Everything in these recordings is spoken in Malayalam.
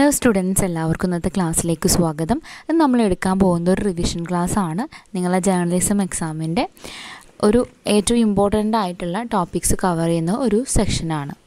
ഹലോ സ്റ്റുഡൻസ് എല്ലാവർക്കും ഇന്നത്തെ ക്ലാസ്സിലേക്ക് സ്വാഗതം ഇന്ന് നമ്മൾ എടുക്കാൻ പോകുന്ന ഒരു റിവിഷൻ ക്ലാസ് ആണ് നിങ്ങളെ ജേർണലിസം എക്സാമിൻ്റെ ഒരു ഏറ്റവും ഇമ്പോർട്ടൻ്റ് ആയിട്ടുള്ള ടോപ്പിക്സ് കവർ ചെയ്യുന്ന ഒരു സെക്ഷനാണ്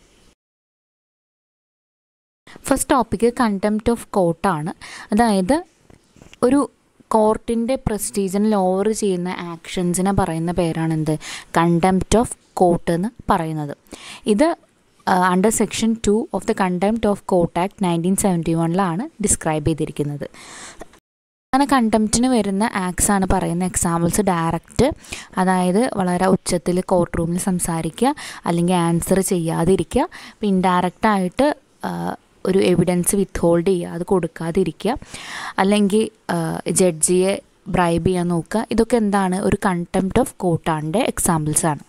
ഫസ്റ്റ് ടോപ്പിക്ക് കണ്ടംപ്റ്റ് ഓഫ് കോർട്ടാണ് അതായത് ഒരു കോർട്ടിൻ്റെ പ്രസ്റ്റീജിനെ ലോവർ ചെയ്യുന്ന ആക്ഷൻസിനെ പറയുന്ന പേരാണ് എന്ത് കണ്ടംപ്റ്റ് ഓഫ് കോർട്ട് എന്ന് പറയുന്നത് ഇത് under section two of the contempt of court act nineteen seventy വണ്ണിലാണ് ഡിസ്ക്രൈബ് ചെയ്തിരിക്കുന്നത് അങ്ങനെ കണ്ടംപ്റ്റിന് വരുന്ന ആക്ട്സ് ആണ് പറയുന്ന എക്സാമ്പിൾസ് ഡയറക്റ്റ് അതായത് വളരെ ഉച്ചത്തിൽ കോർട്ട് റൂമിൽ സംസാരിക്കുക അല്ലെങ്കിൽ ആൻസർ ചെയ്യാതിരിക്കുക അപ്പോൾ ഇൻഡയറക്റ്റ് ആയിട്ട് ഒരു എവിഡൻസ് വിത്ത് ഹോൾഡ് ചെയ്യുക അത് കൊടുക്കാതിരിക്കുക അല്ലെങ്കിൽ ജഡ്ജിയെ ബ്രൈബ് ചെയ്യാൻ നോക്കുക ഇതൊക്കെ എന്താണ് ഒരു കണ്ടംപ്റ്റ് ഓഫ് കോർട്ടാണിൻ്റെ എക്സാമ്പിൾസ് ആണ്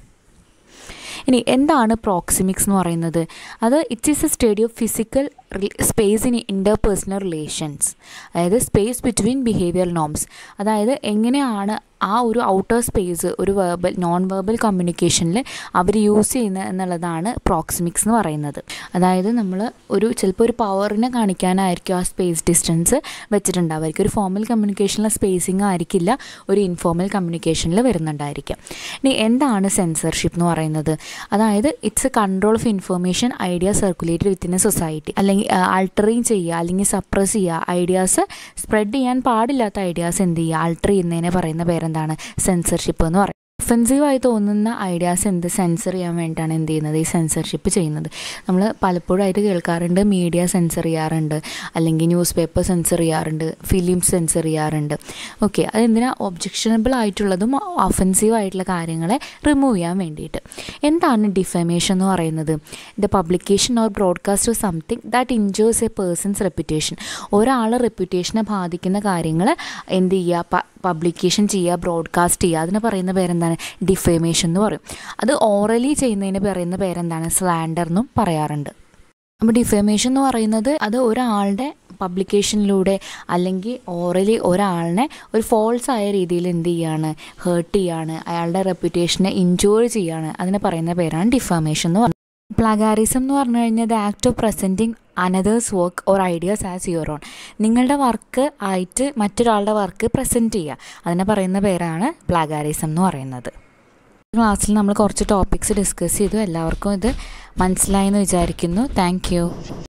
ഇനി എന്താണ് പ്രോക്സിമിക്സ് എന്ന് പറയുന്നത് അത് it's is a study of physical space in interpersonal relations അതായത് സ്പേസ് ബിറ്റ്വീൻ ബിഹേവിയർ നോംസ് അതായത് എങ്ങനെയാണ് ആ ഒരു ഔട്ടർ സ്പേസ് ഒരു വെർബൽ നോൺ വെർബൽ കമ്മ്യൂണിക്കേഷനിൽ അവർ യൂസ് ചെയ്യുന്നത് എന്നുള്ളതാണ് പ്രോക്സിമിക്സ് എന്ന് പറയുന്നത് അതായത് നമ്മൾ ഒരു ചിലപ്പോൾ ഒരു പവറിനെ കാണിക്കാനായിരിക്കും ആ സ്പേസ് ഡിസ്റ്റൻസ് വെച്ചിട്ടുണ്ടാവുമായിരിക്കും ഒരു ഫോമൽ കമ്മ്യൂണിക്കേഷനിലെ സ്പേസിങ് ആയിരിക്കില്ല ഒരു ഇൻഫോർമൽ കമ്മ്യൂണിക്കേഷനിൽ വരുന്നുണ്ടായിരിക്കും ഇനി എന്താണ് സെൻസർഷിപ്പ് എന്ന് പറയുന്നത് അതായത് it's a control of information idea circulated within a society അല്ലെങ്കിൽ ആൾട്ടറിങ് ചെയ്യുക അല്ലെങ്കിൽ സപ്രസ് ചെയ്യുക ഐഡിയാസ് സ്പ്രെഡ് ചെയ്യാൻ പാടില്ലാത്ത ഐഡിയാസ് എന്ത് ചെയ്യുക ആൾട്ടർ ചെയ്യുന്നതിനെ പറയുന്ന പേരെന്താണ് സെൻസർഷിപ്പ് എന്ന് പറയും ഒഫെൻസീവായി തോന്നുന്ന ഐഡിയാസ് എന്ത് സെൻസർ ചെയ്യാൻ വേണ്ടിയിട്ടാണ് എന്ത് ചെയ്യുന്നത് ഈ സെൻസർഷിപ്പ് ചെയ്യുന്നത് നമ്മൾ പലപ്പോഴായിട്ട് കേൾക്കാറുണ്ട് മീഡിയ സെൻസർ ചെയ്യാറുണ്ട് അല്ലെങ്കിൽ ന്യൂസ് പേപ്പർ സെൻസർ ചെയ്യാറുണ്ട് ഫിലിം സെൻസർ ചെയ്യാറുണ്ട് ഓക്കെ അതെന്തിനാ ഒബ്ജക്ഷനബിൾ ആയിട്ടുള്ളതും ഒഫെൻസീവ് ആയിട്ടുള്ള കാര്യങ്ങളെ റിമൂവ് ചെയ്യാൻ വേണ്ടിയിട്ട് എന്താണ് ഡിഫമേഷൻ എന്ന് പറയുന്നത് the publication or broadcast of something that injures a person's reputation ഒരാളെ റെപ്യൂട്ടേഷനെ ബാധിക്കുന്ന കാര്യങ്ങൾ എന്ത് ചെയ്യുക പബ്ലിക്കേഷൻ ചെയ്യുക ബ്രോഡ്കാസ്റ്റ് ചെയ്യുക അതിന് പറയുന്ന പേരെന്താണ് ഡിഫേമേഷൻ എന്ന് പറയും അത് ഓറലി ചെയ്യുന്നതിന് പറയുന്ന പേരെന്താണ് സ്ലാൻഡർ എന്നും പറയാറുണ്ട് അപ്പോൾ ഡിഫേമേഷൻ എന്ന് പറയുന്നത് അത് ഒരാളുടെ പബ്ലിക്കേഷനിലൂടെ അല്ലെങ്കിൽ ഓറലി ഒരാളിനെ ഒരു ഫോൾസ് ആയ രീതിയിൽ എന്ത് ചെയ്യാണ് ഹേർട്ട് ചെയ്യാണ് അയാളുടെ റെപ്യൂട്ടേഷനെ ഇൻജോയ് ചെയ്യാണ് അതിന് പറയുന്ന പേരാണ് ഡിഫേമേഷൻ എന്ന് പറയുന്നത് പ്ലഗാരിസം എന്ന് പറഞ്ഞു കഴിഞ്ഞാൽ the act of presenting another's work or ideas as your own നിങ്ങളുടെ വർക്ക് ആയിട്ട് മറ്റൊരാളുടെ വർക്ക് പ്രസൻറ്റ് ചെയ്യുക അതിനെ പറയുന്ന പേരാണ് പ്ലാഗാരിസം എന്ന് പറയുന്നത് ക്ലാസ്സിൽ നമ്മൾ കുറച്ച് ടോപ്പിക്സ് ഡിസ്കസ് ചെയ്തു എല്ലാവർക്കും ഇത് മനസ്സിലായെന്ന് വിചാരിക്കുന്നു താങ്ക്